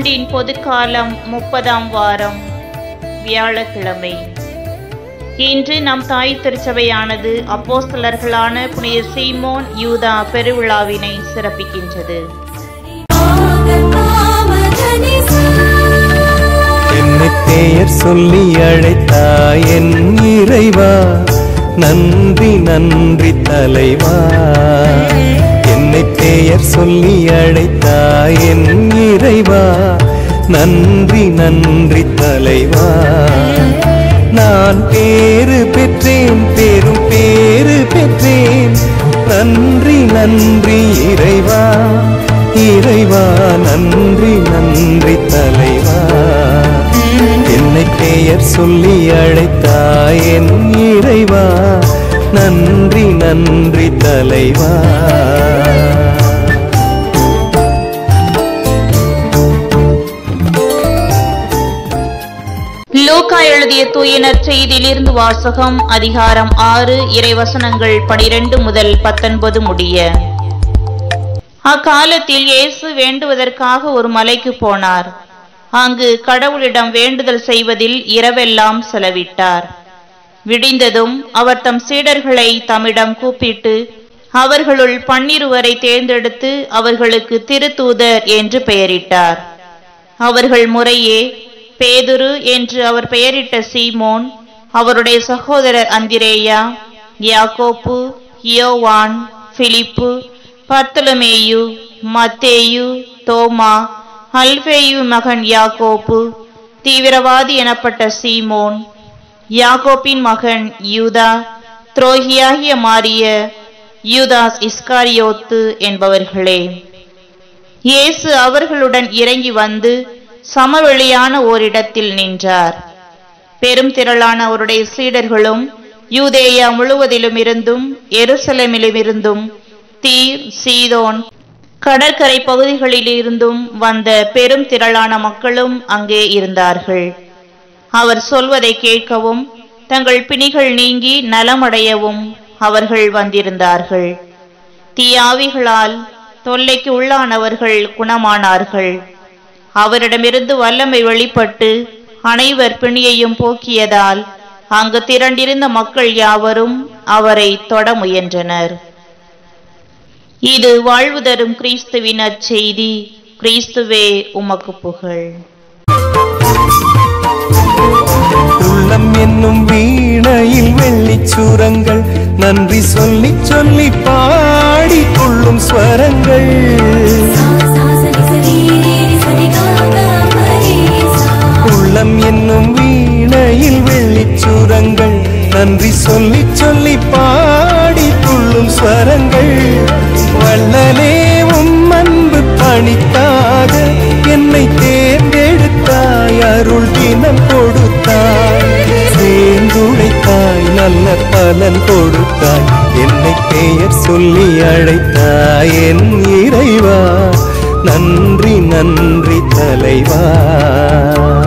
ஆண்டின் பொதுக்காலம் முப்பதாம் வாரம் வியாழக்கிழமை இன்று நம் தாய் திருச்சபையானது அப்போஸ்தலர்களான புனித சீமோன் யூதா பெருவிழாவினை சிறப்பிக்கின்றது என்னை பெயர் சொல்லி அழைத்தாய் என் இறைவா நன்றி நன்றி தலைவா என்னை பெயர் சொல்லி அழைத்தாய் என் இறைவா நன்றி நன்றி தலைவா நான் பேரு பெற்றேன் பெரும் பேரு பெற்றேன் நன்றி நன்றி இறைவா இறைவா நன்றி நன்றி தலைவா என்னை பெயர் சொல்லி அழைத்தாய் என் இறைவா நன்றி நன்றி தலைவா லூக்கா எழுதிய தூயனர் செய்தியிலிருந்து வாசகம் அதிகாரம் ஆறு இறைவசனங்கள் பனிரெண்டு முதல் பத்தொன்பது முடிய அக்காலத்தில் இயேசு வேண்டுவதற்காக ஒரு மலைக்கு போனார் அங்கு கடவுளிடம் வேண்டுதல் செய்வதில் இரவெல்லாம் செலவிட்டார் விடிந்ததும் அவர் தம் சீடர்களை தம்மிடம் கூப்பிட்டு அவர்களுள் பன்னிருவரை தேர்ந்தெடுத்து அவர்களுக்கு திருத்தூதர் என்று பெயரிட்டார் அவர்கள் முறையே பேதுரு என்று அவர் பெயரிட்ட சீமோன் அவருடைய சகோதரர் அந்திரேயா யாக்கோப்பு யோவான் பிலிப்பு பர்த்தலமேயு மத்தேயு தோமா அல்பேயு மகன் யாக்கோப்பு தீவிரவாதி எனப்பட்ட சீமோன் யாக்கோப்பின் மகன் யூதா துரோகியாகிய மாறிய யூதாஸ் இஸ்காரியோத்து என்பவர்களே இயேசு அவர்களுடன் இறங்கி வந்து சமவெளியான ஓரிடத்தில் நின்றார் பெரும் திரளான அவருடைய சீடர்களும் யூதேயா முழுவதிலும் இருந்தும் எருசலேமிலும் இருந்தும் தீர் சீதோன் கடற்கரை பகுதிகளிலிருந்தும் வந்த பெரும் திரளான மக்களும் அங்கே இருந்தார்கள் அவர் சொல்வதை கேட்கவும் தங்கள் பிணிகள் நீங்கி நலமடையவும் அவர்கள் வந்திருந்தார்கள் தீயாவிகளால் தொல்லைக்கு உள்ளானவர்கள் குணமானார்கள் அவரிடமிருந்து வல்லமை வெளிப்பட்டு அனைவர் பிணியையும் போக்கியதால் அங்கு திரண்டிருந்த மக்கள் யாவரும் அவரை தொட முயன்றனர் இது வாழ்வு தரும் கிறிஸ்துவின் அச்செய்தி கிறிஸ்துவே உமக்கு புகழ் உள்ளம் என்னும் வீணையில் வெள்ளிச் சுரங்கள் நன்றி சொல்லி சொல்லி பாடி கொள்ளும் ஸ்வரங்கள் உள்ளம் என்னும் வீணையில் வெள்ளிச் சுரங்கள் நன்றி சொல்லி சொல்லி பாடி துள்ளும் ஸ்வரங்கள் வள்ளலே உம் அன்பு பணித்தாக என்னை தேர்ந்தெடுத்தாய் அருள் தினம் கொடுத்தாய் சேர்ந்துடைத்தாய் நல்ல பலன் கொடுத்தாய் என்னை பெயர் சொல்லி அழைத்தாய் என் இறைவா நன்றி நன்றி தலைவா